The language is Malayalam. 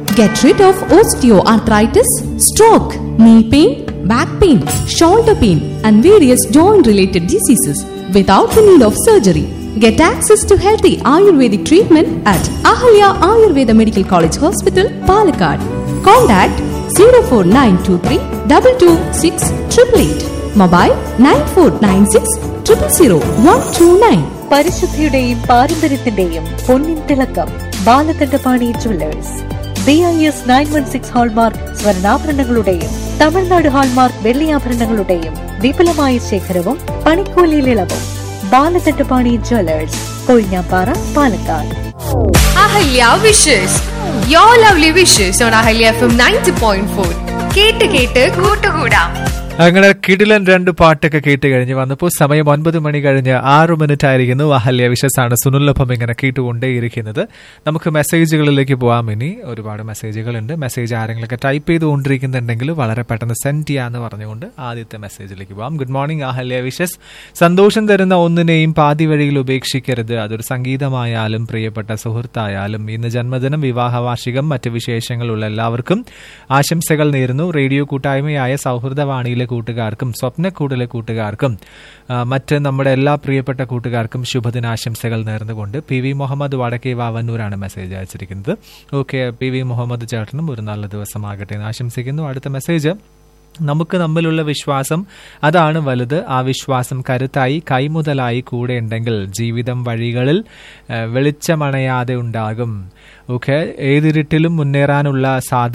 Get rid of osteoarthritis, stroke, knee pain, back pain, shoulder pain, and various joint related diseases without the need of surgery. Get access to healthy Ayurvedic treatment at Ahalya Ayurveda Medical College Hospital, Palakkad. Contact 04923 226 888. Mobile 9496 000 129. പരിശുദ്ധിയുടെയും പാരമ്പര്യത്തിന്റെയും പൊന്നിൻ തിളക്കം Balakantapani jewellers B I S nine one six hallmark സ്വർണ്ണാഭരണങ്ങളുടെയും തമിഴ്നാട് ഹാൾമാർക്ക് വെള്ളിയാഭരണങ്ങളുടെയും വിപുലമായ ശേഖരവും പണിക്കൂലിയിൽ ഇളവും Balakantapani jewellers Kozhinjampara Palakkad Ahalya wishes you lovely wishes on Ahalya F M ninety point four കേട്ട് കേട്ട് കൂട്ടുകൂടാം അങ്ങനെ കിടിലൻ രണ്ട് പാട്ടൊക്കെ കേട്ട് കഴിഞ്ഞ് വന്നപ്പോൾ സമയം ഒൻപത് മണി കഴിഞ്ഞ് ആറു മിനിറ്റ് ആയിരിക്കുന്നു അഹല്യ വിശസാണ് സുനിലൊപ്പം ഇങ്ങനെ കേട്ടുകൊണ്ടേയിരിക്കുന്നത് നമുക്ക് മെസ്സേജുകളിലേക്ക് പോകാം ഇനി ഒരുപാട് മെസ്സേജുകളുണ്ട് മെസ്സേജ് ആരെങ്കിലൊക്കെ ടൈപ്പ് ചെയ്തുകൊണ്ടിരിക്കുന്നുണ്ടെങ്കിൽ വളരെ പെട്ടെന്ന് സെൻഡ് ചെയ്യാന്ന് പറഞ്ഞുകൊണ്ട് ആദ്യത്തെ മെസ്സേജിലേക്ക് പോകാം ഗുഡ് മോർണിംഗ് അഹല്യ വിശസ് സന്തോഷം തരുന്ന ഒന്നിനെയും പാതി വഴിയിൽ ഉപേക്ഷിക്കരുത് അതൊരു സംഗീതമായാലും പ്രിയപ്പെട്ട സുഹൃത്തായാലും ഇന്ന് ജന്മദിനം വിവാഹ വാർഷികം മറ്റ് വിശേഷങ്ങളുള്ള എല്ലാവർക്കും ആശംസകൾ നേരുന്നു റേഡിയോ കൂട്ടായ്മയായ സൗഹൃദവാണിയിലെ കൂട്ടുകാർക്കും സ്വപ്നക്കൂടിലെ കൂട്ടുകാർക്കും ആ, മറ്റ് നമ്മുടെ എല്ലാ പ്രിയപ്പെട്ട കൂട്ടുകാർക്കും ശുഭദിനാശംസകൾ നേർന്നുകൊണ്ട് പി വി മുഹമ്മദ് വടക്കേ വാവന്നൂരാണ് മെസ്സേജ് അയച്ചിരിക്കുന്നത് ഓക്കെ പി വി മുഹമ്മദ് ചേട്ടനും ഒരു നല്ല ദിവസമാകട്ടെ എന്ന് ആശംസിക്കുന്നു അടുത്ത മെസ്സേജ് നമുക്ക് തമ്മിലുള്ള വിശ്വാസം അതാണ് വലുത് ആ വിശ്വാസം കരുത്തായി കൈമുതലായി കൂടെ ഉണ്ടെങ്കിൽ ജീവിതം വഴികളിൽ ആ, വെളിച്ചമണയാതെ ഉണ്ടാകും ഓക്കെ ഏതിരുട്ടിലും മുന്നേറാനുള്ള സാധ്യത